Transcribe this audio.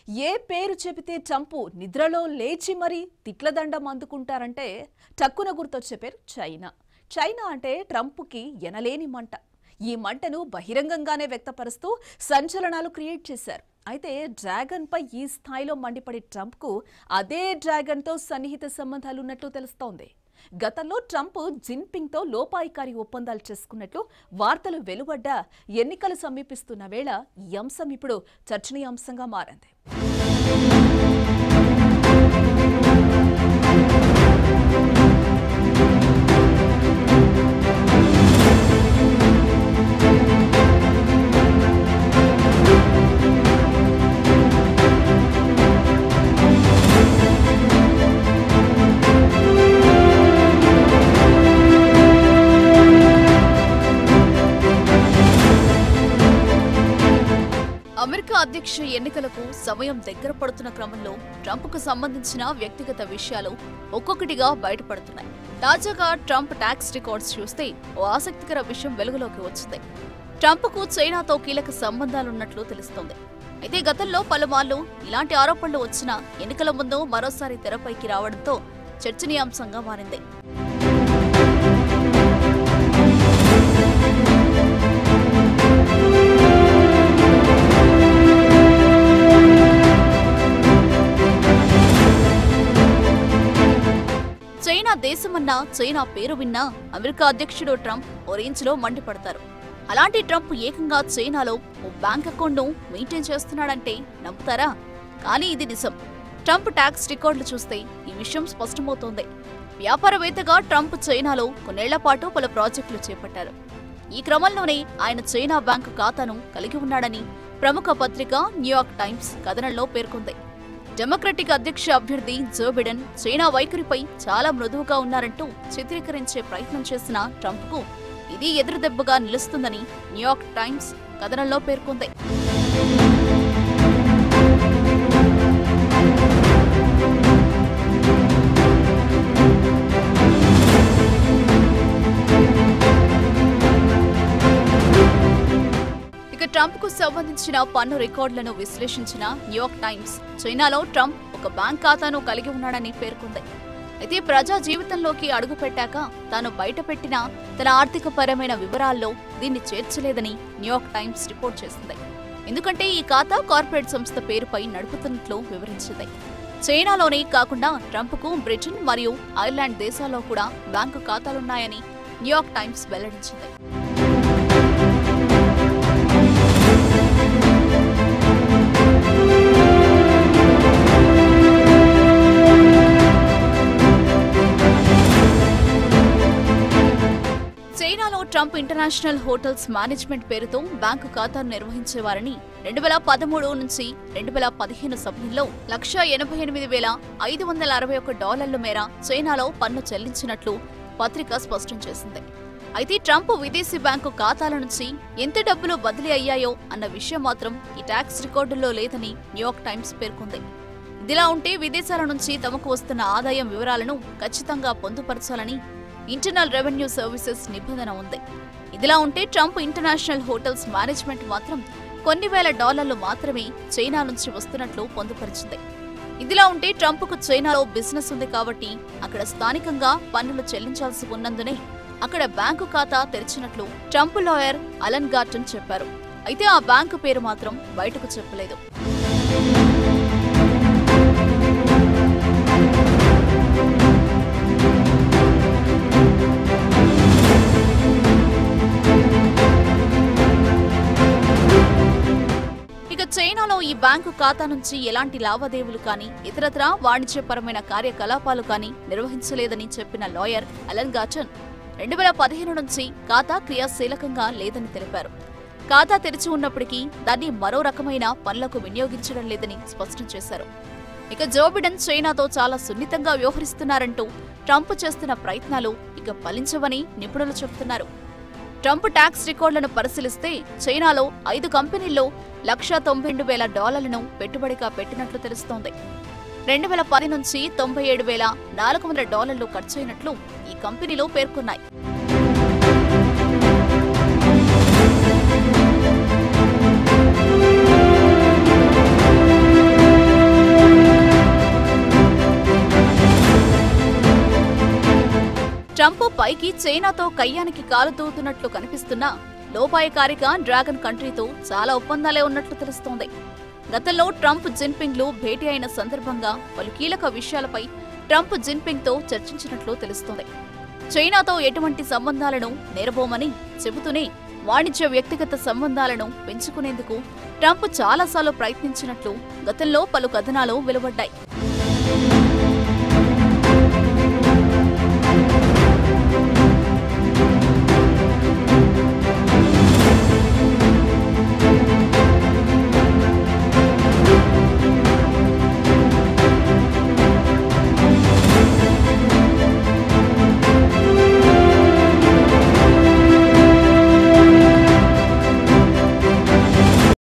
ఏ పేరు చెబితే చంపు నిద్రలో లేచి మరీ తిట్లదండం అందుకుంటారంటే టక్కున గుర్తొచ్చే పేరు చైనా చైనా అంటే ట్రంప్కి ఎనలేని మంట ఈ మంటను బహిరంగంగానే వ్యక్తపరుస్తూ సంచలనాలు క్రియేట్ చేశారు అయితే డ్రాగన్పై ఈ స్థాయిలో మండిపడే ట్రంప్కు అదే డ్రాగన్తో సన్నిహిత సంబంధాలు ఉన్నట్లు తెలుస్తోంది గతంలో ట్రంప్ జిన్పింగ్తో లోపాయికారి ఒప్పందాలు చేసుకున్నట్లు వార్తలు వెలువడ్డా ఎన్నికలు సమీపిస్తున్న వేళ ఈ అంశం ఇప్పుడు చర్చనీయాంశంగా మారింది అమెరికా అధ్యక్ష ఎన్నికలకు సమయం దగ్గర పడుతున్న క్రమంలో ట్రంప్కు సంబంధించిన వ్యక్తిగత విషయాలు ఒక్కొక్కటిగా బయటపడుతున్నాయి తాజాగా ట్రంప్ ట్యాక్స్ రికార్డ్స్ చూస్తే ఓ ఆసక్తికర విషయం వెలుగులోకి వచ్చింది ట్రంప్కు చైనాతో కీలక సంబంధాలున్నట్లు తెలుస్తోంది అయితే గతంలో పలుమార్లు ఇలాంటి ఆరోపణలు వచ్చినా ఎన్నికల ముందు మరోసారి తెరపైకి రావడంతో చర్చనీయాంశంగా మారింది చైనా దేశమన్నా చైనా పేరు విన్నా అమెరికా అధ్యక్షుడు ట్రంప్ ఓ రేంజ్లో మండిపడతారు అలాంటి ట్రంప్ ఏకంగా చైనాలో ఓ బ్యాంక్ అకౌంట్ను మెయింటైన్ చేస్తున్నాడంటే నమ్ముతారా కానీ ఇది నిజం ట్రంప్ ట్యాక్స్ రికార్డులు చూస్తే ఈ విషయం స్పష్టమవుతోంది వ్యాపారవేత్తగా ట్రంప్ చైనాలో కొన్నేళ్ల పాటు పలు ప్రాజెక్టులు చేపట్టారు ఈ క్రమంలోనే ఆయన చైనా బ్యాంకు ఖాతాను కలిగి ఉన్నాడని ప్రముఖ పత్రిక న్యూయార్క్ టైమ్స్ కథనంలో పేర్కొంది డెమోక్రటిక్ అధ్యక్ష అభ్యర్థి జో బిడెన్ చైనా వైఖరిపై చాలా మృదువుగా ఉన్నారంటూ చిత్రీకరించే ప్రయత్నం చేసిన ట్రంప్కు ఇది ఎదురుదెబ్బగా నిలుస్తుందని న్యూయార్క్ టైమ్స్ కథనంలో పేర్కొంది ఇక ట్రంప్ కు సంబంధించిన పన్ను రికార్డులను విశ్లేషించిన న్యూయార్క్ టైమ్స్ చైనాలో ట్రంప్ ఒక బ్యాంక్ ఖాతాను కలిగి ఉన్నాడని పేర్కొంది అయితే ప్రజా జీవితంలోకి అడుగుపెట్టాక తాను బయటపెట్టిన తన ఆర్థికపరమైన వివరాల్లో దీన్ని చేర్చలేదని న్యూయార్క్ టైమ్స్ రిపోర్ట్ చేసింది ఎందుకంటే ఈ ఖాతా కార్పొరేట్ సంస్థ పేరుపై నడుపుతున్నట్లు వివరించింది చైనాలోనే కాకుండా ట్రంప్కు బ్రిటన్ మరియు ఐర్లాండ్ దేశాల్లో కూడా బ్యాంకు ఖాతాలున్నాయని న్యూయార్క్ టైమ్స్ వెల్లడించింది చైనాలో ట్రంప్ ఇంటర్నేషనల్ హోటల్స్ మేనేజ్మెంట్ పేరుతో బ్యాంకు ఖాతాను నిర్వహించేవారని రెండు వేల పదమూడు నుంచి రెండు వేల పదిహేను సమయంలో లక్ష ఎనభై ఎనిమిది వేల ఐదు వందల అరవై ఒక్క డాలర్ల మేర చైనాలో పన్ను చెల్లించినట్లు పత్రిక స్పష్టం చేసింది అయితే ట్రంప్ విదేశీ బ్యాంకు ఖాతాల నుంచి ఎంత డబ్బులు బదిలీ అయ్యాయో అన్న విషయం మాత్రం ఈ ట్యాక్స్ రికార్డుల్లో లేదని న్యూయార్క్ టైమ్స్ పేర్కొంది ఇదిలా ఉంటే విదేశాల నుంచి తమకు వస్తున్న ఆదాయం వివరాలను ఖచ్చితంగా పొందుపరచాలని ఇంటర్నల్ రెవెన్యూ సర్వీసెస్ నిబంధన ఉంది ఇదిలా ఉంటే ట్రంప్ ఇంటర్నేషనల్ హోటల్స్ మేనేజ్మెంట్ మాత్రం కొన్ని వేల డాలర్లు మాత్రమే చైనా నుంచి వస్తున్నట్లు పొందుపరిచింది ఇదిలా ఉంటే ట్రంప్కు చైనాలో బిజినెస్ ఉంది కాబట్టి అక్కడ స్థానికంగా పన్నులు చెల్లించాల్సి ఉన్నందునే అక్కడ బ్యాంకు ఖాతా తెరిచినట్లు ట్రంప్ లాయర్ అలన్ గార్టన్ చెప్పారు అయితే ఆ బ్యాంకు పేరు మాత్రం బయటకు చెప్పలేదు ఇక చైనాలో ఈ బ్యాంకు ఖాతా నుంచి ఎలాంటి లావాదేవీలు కానీ ఇతరత్రా వాణిజ్యపరమైన కార్యకలాపాలు కానీ నిర్వహించలేదని చెప్పిన లాయర్ అలన్ గాచన్ రెండు వేల పదిహేను నుంచి ఖాతా క్రియాశీలకంగా లేదని తెలిపారు ఖాతా తెరిచి ఉన్నప్పటికీ దాన్ని మరో రకమైన పనులకు వినియోగించడం లేదని స్పష్టం చేశారు ఇక జో బిడెన్ చైనాతో చాలా సున్నితంగా వ్యవహరిస్తున్నారంటూ ట్రంప్ చేస్తున్న ప్రయత్నాలు ఇక ఫలించవని నిపుణులు చెబుతున్నారు ట్రంప్ ట్యాక్స్ రికార్డులను పరిశీలిస్తే చైనాలో ఐదు కంపెనీల్లో లక్ష తొంభై రెండు వేల డాలర్లను పెట్టుబడిగా పెట్టినట్లు తెలుస్తోంది రెండు వేల పది నుంచి తొంభై ఏడు వేల నాలుగు వందల డాలర్లు ఖర్చయినట్లు ఈ కంపెనీలు పేర్కొన్నాయి పైకి చైనాతో కయ్యానికి కాలు దూతున్నట్లు కనిపిస్తున్నా లోపాయకారిగా డ్రాగన్ కంట్రీతో చాలా ఒప్పందాలే ఉన్నట్లు తెలుస్తోంది గతంలో ట్రంప్ జిన్పింగ్లు భేటీ అయిన సందర్భంగా పలు కీలక విషయాలపై ట్రంప్ జిన్పింగ్తో చర్చించినట్లు తెలుస్తోంది చైనాతో ఎటువంటి సంబంధాలను నేరబోమని చెబుతూనే వాణిజ్య వ్యక్తిగత సంబంధాలను పెంచుకునేందుకు ట్రంప్ చాలాసార్లు ప్రయత్నించినట్లు గతంలో పలు కథనాలు వెలువడ్డాయి